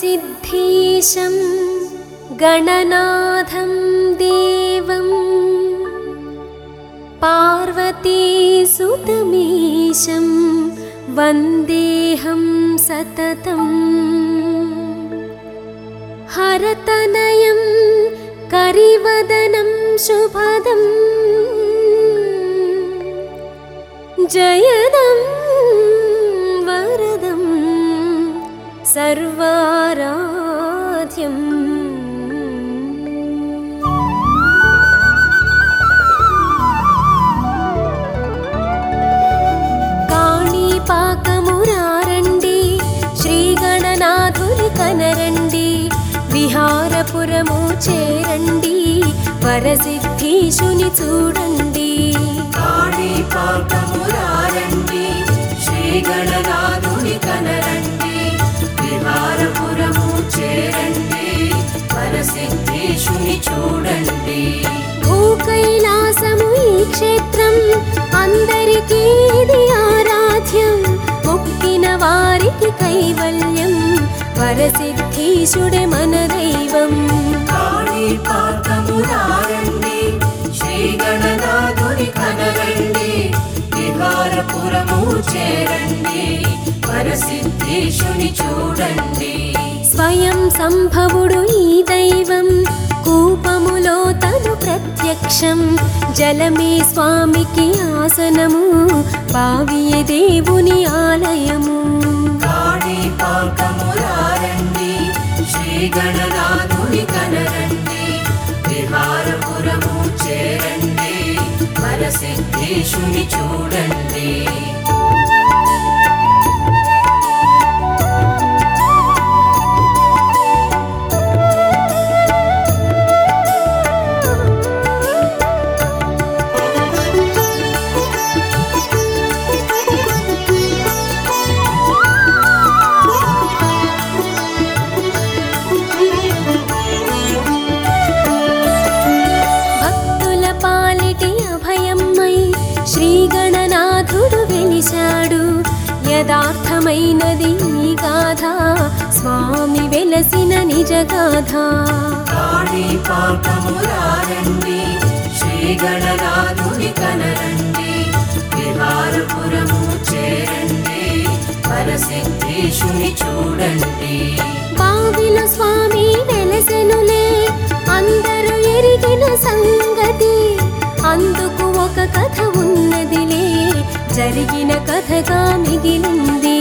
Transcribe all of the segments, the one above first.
सिद्धीशं गणनाथं देवं पार्वतीसुतमीशं वन्देऽहं सततम् हरतनयं करिवदनं शुभदम् जयदं वरदं सर्वाराध्यम् కాణీపాకమురారండి శ్రీగణనాథుని కనరండి విహారపురము చేరండి వరసిద్ధీశుని చూడండి కాణిపాకమురారండి శ్రీగణనాథుని కనరండి విహారపురము చేరండి పరసిద్ధేశుని చూడండి భూకైలాసము ఈ క్షేత్రం అందరికీ ఇది ఆరాధ్యం మొక్కిన వారికి కైవల్యం వరసిద్ధీశుడే మన దైవం కాణిపాకమురారండి శ్రీగణనాథుని కనరండి విహారపురము చేరండి పరసిద్ధేశుని చూడండి స్వయం సంభవుడు ఈ దైవం కూపములో తను ప్రత్యక్షం జలమే స్వామికి ఆసనము బావియే దేవుని ఆలయము కాణిపాకమురారండి శ్రీగణనాథుని కనరండి విహారపురము చేరండి పరసిద్ధేశుని చూడండి భక్తుల పాలిటి అభయమ్మై శ్రీగణనాథుడు వెలిశాడు యథార్థమైనది ఈ గాథ స్వామి వెలసిన నిజ గాథ కాణిపాకమురారండి శ్రీగణనాథుని కనరండి విహారపురము చేరండి పరసిద్ధేశుని చూడండి బావిలో స్వామి వెలసెనులే అందరూ ఎరిగిన సంగతి అందుకు ఒక కథ ఉన్నదిలే జరిగిన కథగా మిగిలింది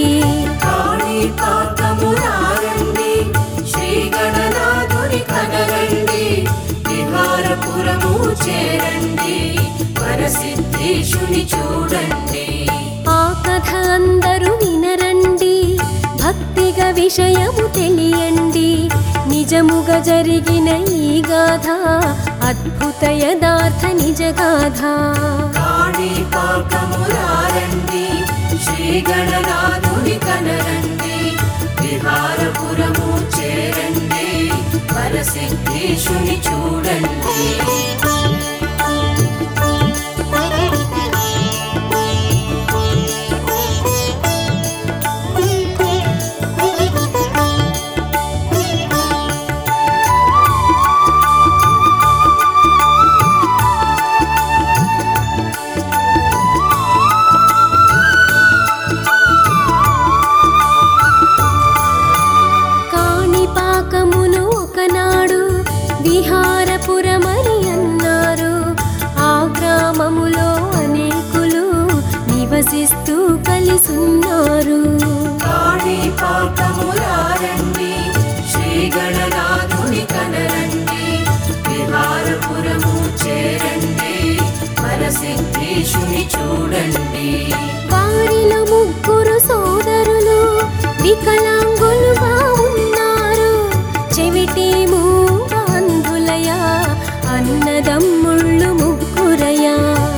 కాణిపాకమురారండి శ్రీగణనాథుని కనరండి విహారపురము చేరండి పరసిద్ధేశుని చూడండి ఆ కథ అందరూ వినరండి భక్తిగా విషయము తెలియండి నిజముగా జరిగిన ఈ గాథ అద్భుత యథార్థ నిజ గాథ కాణిపాకమురారండి శ్రీగణనాథుని కనరండి విహారపురము చేరండి పరసిద్ధేశుని చూడండి కాణిపాకమును ఒకనాడు విహారపురమని అన్నారు ఆ గ్రామములో అనేకులు నివసిస్తూ కలిసున్నారు కాణిపాకమురారండి శ్రీగణనాథుని కనరండి విహారపురము చేరండి పరసిద్ధేశుని చూడండి వారిలో ముగ్గురు సోదరులు వికలాంగులుగా ఉన్నారు చెవిటి మూగ అంధులయా అన్నదమ్ముళ్ళు ముగ్గురయా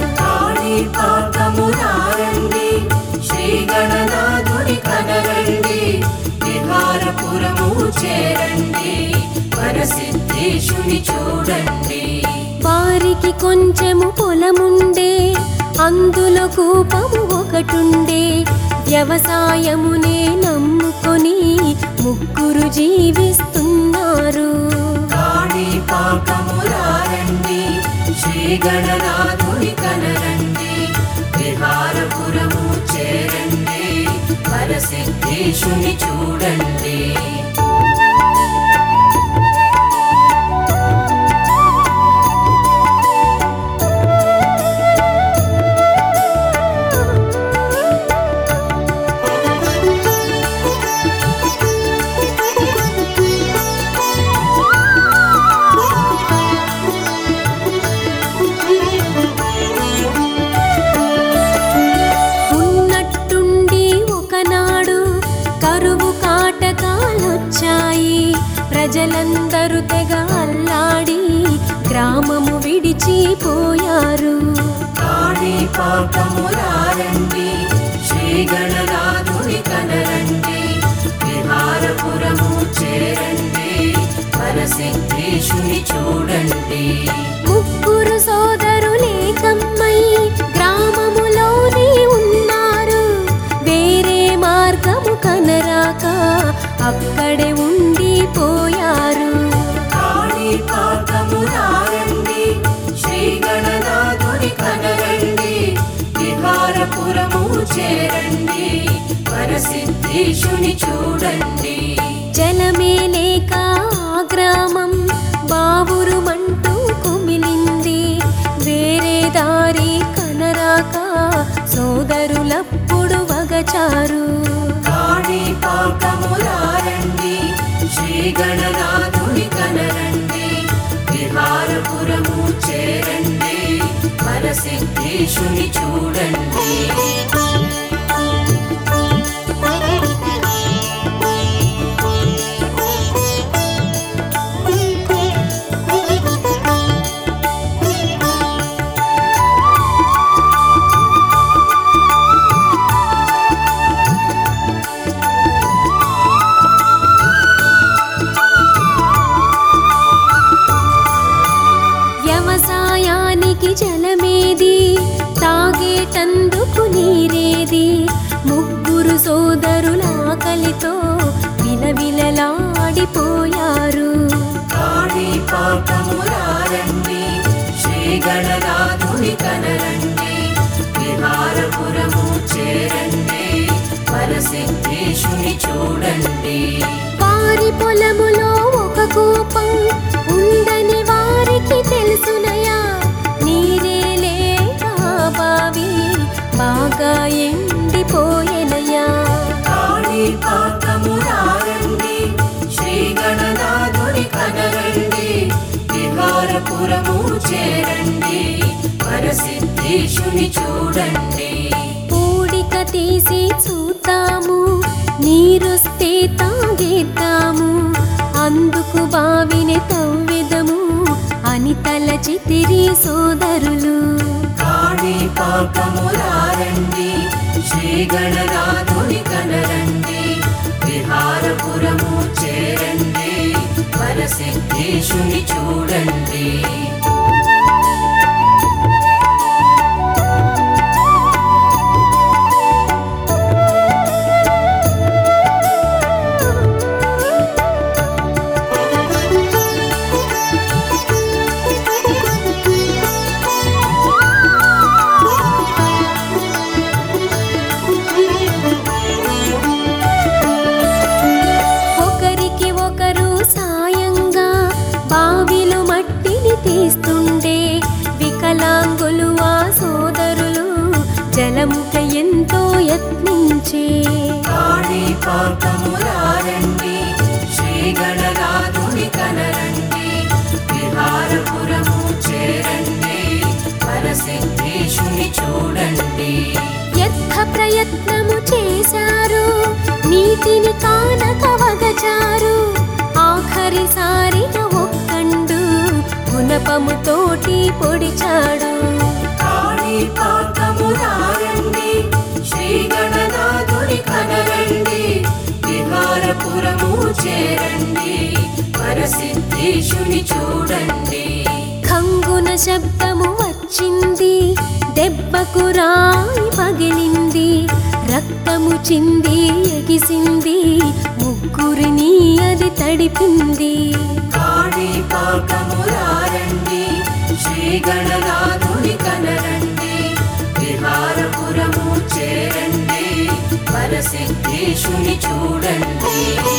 కాణిపాకమురారండి శ్రీగణనాథుని కనరండి విహారపురము చేరండి పరసిద్ధేశుని చూడండి వారికి కొంచెము పొలముండే అందులో కూపము ఒకటుండే వ్యవసాయమునే నమ్ముకొని ముగ్గురు జీవిస్తున్నారు కాణిపాకమురారండి శ్రీ గణనాథుని కనరండి విహారపురము చేరండి వరసిద్ధేశుని చూడండి ఉన్నట్టుండి ఒకనాడు కరువు కాటకాలొచ్చాయి ప్రజలందరూ తెగ అల్లాడి గ్రామము విడిచిపోయారు కాణిపాకమురారండి శ్రీ గణనాథుని కనరండి విహారపురము చేరండి వరసిద్ధేశుని చూడండి ముగ్గురు సోదరులే కమ్మై గ్రామములోనే ఉన్నారు వేరే మార్గము కనరాక అక్కడే ఉండిపోయారు కాణిపాకమురారండి శ్రీ గణనాథుని కనరండి విహారపురము చేరండి వరసిద్ధేశుని చూడండి జలమే లేక ఆ గ్రామం బావురుమంటూ కుమిలింది వేరే దారి కనరాక సోదరులప్పుడు వగచారు కాణిపాకమురారండి శ్రీ గణనాథుని కనరండి విహారపురము చేరండి వరసిద్ధేశుని చూడండి వ్యవసాయానికి జలమేది తాగేటందుకు నీరేది ముగ్గురు సోదరుల ఆకలితో విలవిలలాడిపోయారు కాణిపాకమురారండి శ్రీ గణనాథుని కనరండి విహారపురము చేరండి వరసిద్ధేశుని చూడండి వారి పొలములో ఒక కూపం ఉందని వారికి తెలుసునయా నీరే లేక ఆ బావి బాగా ఎండిపోయెనయా కాణిపాకమురారండి శ్రీ గణనాథుని కనరండి విహారపురము చేరండి వరసిద్ధేశుని చూడండి పూడిక తీసి చూద్దాము నీరొస్తే తాగేద్దాము అందుకు బావిని తవ్వెదము అని తలచితిరి సోదరులు కాణిపాకమురారండి శ్రీ గణనాథుని కనరండి విహారపురము చేరండి వరసిద్ధేశుని చూడండి ఒకరికి ఒకరు సాయంగా బావిలో మట్టిని తీస్తుండే వికలాంగులు ఆ సోదరులు జలముక ఎంతో యత్నించే కాణిపాకమురారండి శ్రీ గణనాథుని కనరండి విహారపురము చేరండి వరసిద్ధేశుని చూడండి వ్యర్థ ప్రయత్నము చేశారు నీటిని కానక వగచారు ఆఖరిసారిగా ఒక్కండు గుణపముతోటి పొడిచాడు కాణిపాకమురారండి శ్రీ గణనాథుని కనరండి విహారపురము చేరండి వరసిద్ధేశుని చూడండి ఖంగున శబ్దము వచ్చింది దెబ్బకు రాయి పగిలింది రక్త రక్తము చింది ఎగిసింది ముగ్గురిని అది తడిపింది కాణిపాకమురారండి శ్రీ గణనాథుని కనరండి విహారపురము చేరండి వరసిద్ధేశుని చూడండి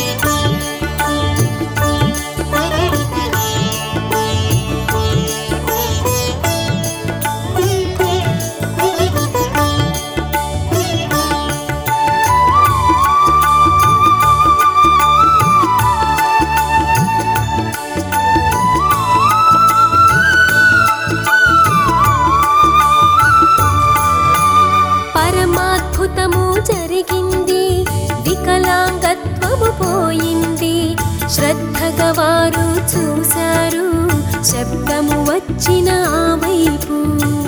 పరమాద్భుతము జరిగింది వికలాంగత్వము పోయింది శ్రద్ధగా వారు చూశారు శబ్దము వచ్చిన ఆ వైపు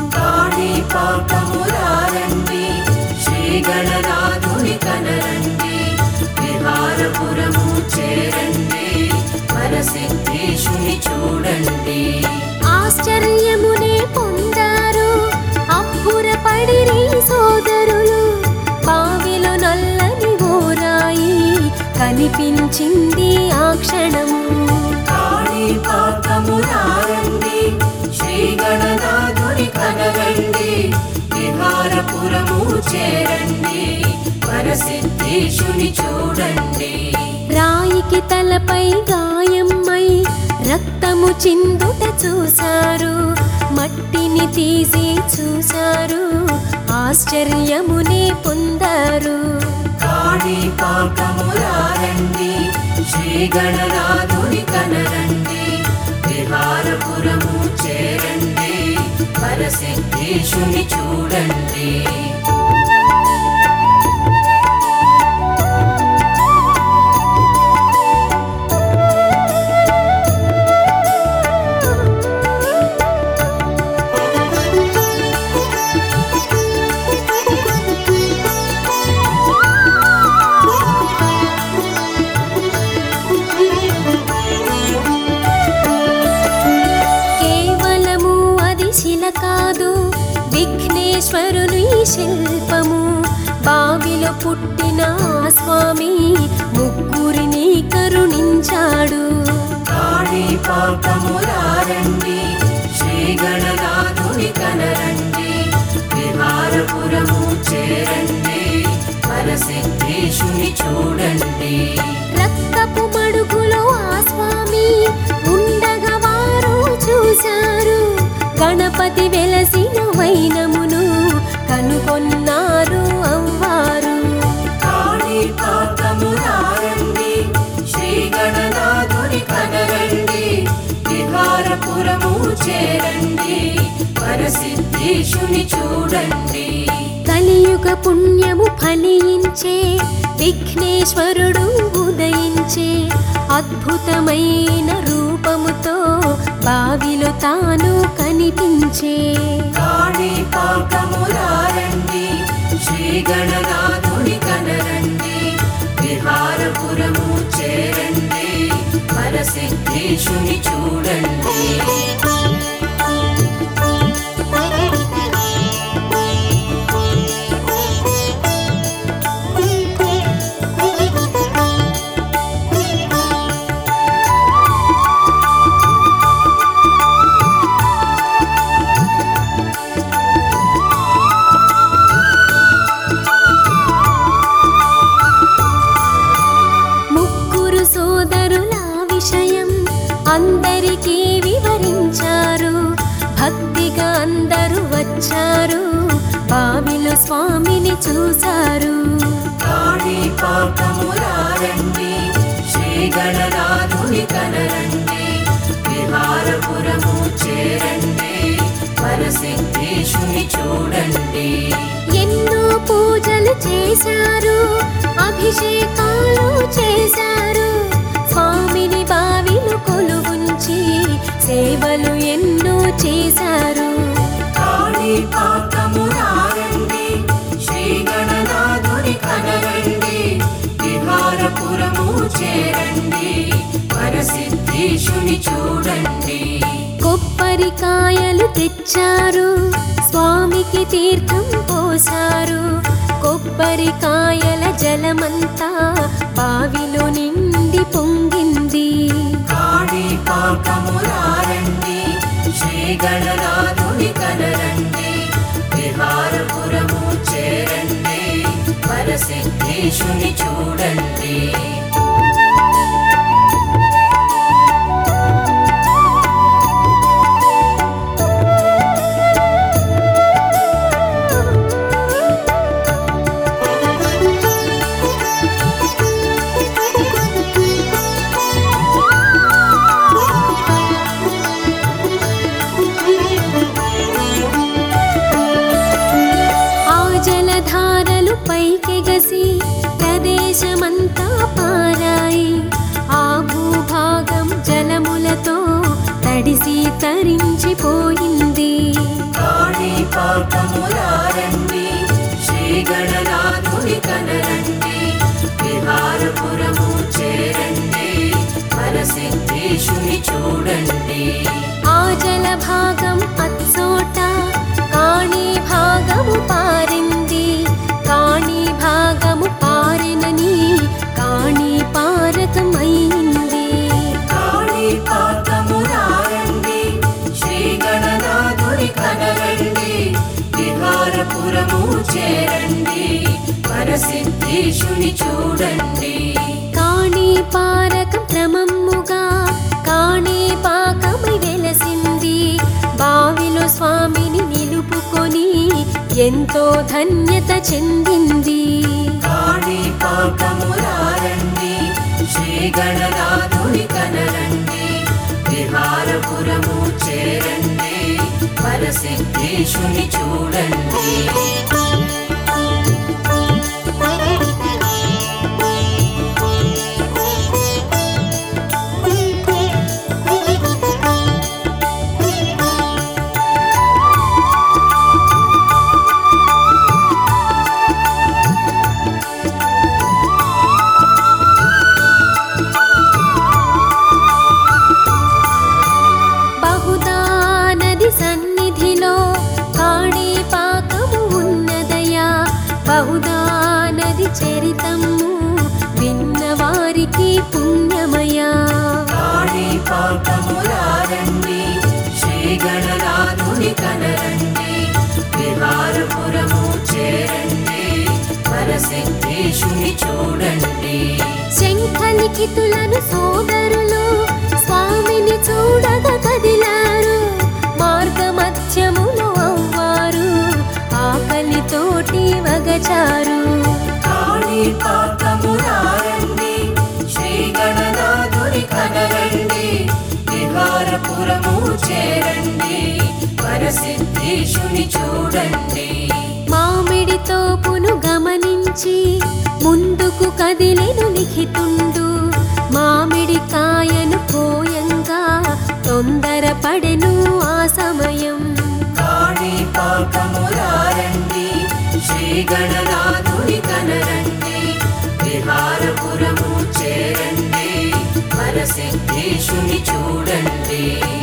కాణిపాకమురారండి శ్రీ గణనాథుని కనరండి విహారపురము చేరండి వరసిద్ధేశుని చూడండి ఆశ్చర్యమునే పొందారు అబ్బురపడిరి సోదరులు బావిలో నల్లని ఓరాయి కనిపించింది ఆ క్షణము కాణిపాకమురారండి శ్రీ గణనాథుని కనరండి విహారపురము చేరండి వరసిద్ధేశుని చూడండి రాయికి తలపై గాయమ్మై రక్తము చిందుట చూశారు మట్టిని తీసి చూశారు ఆశ్చర్యమునే పొందారు కాణిపాకమురారండి శ్రీ గణనాథుని కనరండి విహారపురము చేరండి వరసిద్ధేశుని చూడండి కేవలము అది శిల కాదు విఘ్నేశ్వరుని శిల్పము బావిలో పుట్టిన ఆ స్వామి ముగ్గురిని కరుణించాడు కాణిపాకమురారండి శ్రీ గణనాథుని కనరండి విహారపురము చేరండి వరసిద్ధేశుని చూడండి రక్తపు మడుగులో ఆ స్వామి ఉండగా వారు చూశారు గణపతి వెలసిన వైనమును కనుగొన్నారు అవ్వారు కాణిపాకమురారండి శ్రీ గణనాథుని కనరండి విహారపురము చేరండి వరసిద్ధేశుని చూడండి కలియుగ పుణ్యము ఫలించే విఘ్నేశ్వరుడు ఉదయించే అద్భుతమైన రూపముతో బావిలో తాను కనిపించే కాణిపాకమురారండి శ్రీ గణనాథుని కనరండి విహారపురము చేరండి వరసిద్ధేశుని చూడండి ముగ్గురు సోదరుల విషయం అందరికీ వివరించారు భక్తిగా అందరూ వచ్చారు బావిలో స్వామిని చూశారు కాణిపాకమురారండి శ్రీ గణనాథుని కనరండి విహారపురము చేరండి వరసిద్ధేశుని చూడండి ఎన్నో పూజలు చేశారు అభిషేకాలు చేశారు స్వామిని బావిలో కొలువుంచి సేవలు ఎన్నో చేశారు కాణిపాకమురారండి శ్రీ గణనాథుని కనరండి విహారపురము చేరండి వరసిద్ధేశుని చూడండి కొబ్బరికాయలు తెచ్చారు స్వామికి తీర్థం పోసారు కొబ్బరికాయల జలమంతా బావిలో నిండి పొంగింది కాణిపాకములారండి శ్రీ గణనాథుని కనరండి విహారపురము చేరండి వరసిద్ధేశుని చూడండి ఆ జలధారలు పైకెగసి ప్రదేశమంతా పారాయి ఆ భూభాగం జలములతో తడిసి తరించిపోయింది కాణిపాకములారండి శ్రీ గణనాథుని కనరండి విహారపురము చేరండి వరసిద్ధేశుని చూడండి ఆ జలభాగం అచ్చోట కాణి భాగము పారింది కాణి భాగము పారినని కాణి పారకమైంది కాణిపాకములారండి శ్రీ గణనాథుని కనరండి విహారపురము చేరండి వరసిద్ధేశుని చూడండి కాణి పారక క్రమముగా కాణి పాకమై వెలసింది బావిలో స్వామిని నిలుపుకొని ఎంతో ధన్యత చెందింది కాణిపాకములారండి శ్రీ గణనాథుని కనరండి విహారపురము చేరండి వరసిద్ధేశుని చూడండి బహుదా నది సన్నిధిలో కాణి పాకము ఉన్నదయా బహుదా నది చరితము విన్నవారికి పుణ్యమయా కాణిపాకములారండి శ్రీ గణనాథుని కనరండి విహారపురము చేరండి వరసిద్ధేశుని చూడండి శంఖలిఖితులను సోదరులు స్వామిని చూడగా కదిలారు మార్గ మధ్యములో అవ్వారు ఆకలితోటి వగచారు కాణిపాకములారండి శ్రీ గణనాథుని కనరండి విహారపురము చేరండి వరసిద్ధేశుని చూడండి మామిడి తోపును గమనించి ముందుకు కదిలెను లిఖితుండు మామిడి కాయను పోయంగా తొందరపడెను ఆ సమయం కాణిపాకములారండి శ్రీ గణనాథుని కనరండి విహారపురము చేరండి వరసిద్ధేశుని చూడండి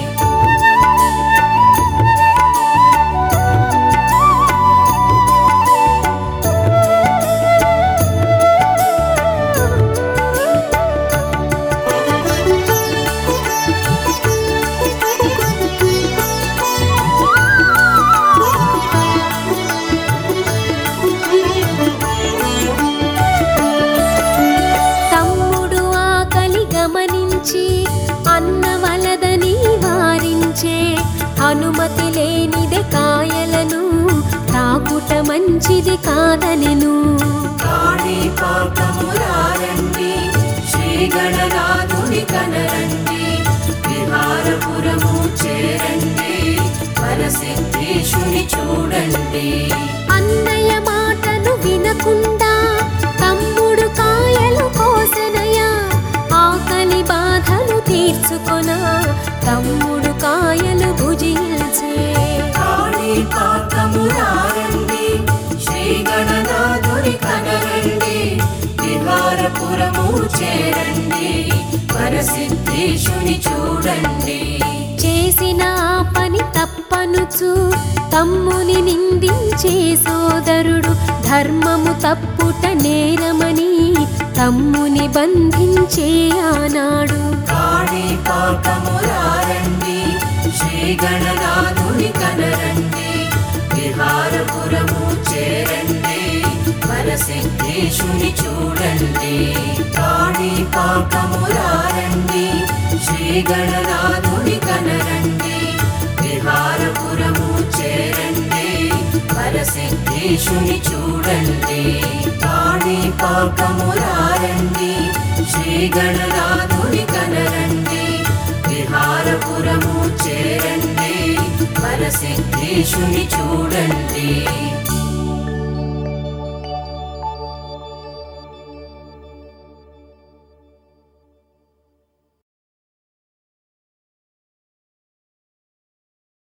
తమ్ముడు ఆకలి గమనించి అన్నవలదని వారించే అనుమతి లేనిదే కాయలను తాకుట మంచిది కాదనెను కాణిపాకములారండి శ్రీ గణనాథుని కనరండి విహారపురము చేరండి వరసిద్ధేశుని చూడండి అన్నయ్య మాటను వినకుండా తమ్ముడు కాయలు కోసనయా ఆకలి బాధను తీర్చుకొన తమ్ముడు కాయలు భుజించే కాణిపాకములారండి శ్రీ గణనాథుని కనరండి విహారపురము చేరండి వరసిద్ధేశుని చూడండి చేసిన ఆ పని తప్పనుచు తమ్ముని నిందించే సోదరుడు ధర్మము తప్పుట నేరమని తమ్ముని బంధించే ఆనాడు కాణి పాకమురారండి శ్రీ గణనాథుని కనరండి విహారపురము చేరండి వరసిద్ధేశుని చూడండి కాణి పాకమురారండి శ్రీ గణనాథుని కనరండి విహారపురము చేరండి వరసిద్ధేశుని చూడండి కాణి పాకమురారండి శ్రీ గణనాథుని కనరండి విహారపురము చేరండి వరసిద్ధేశుని చూడండి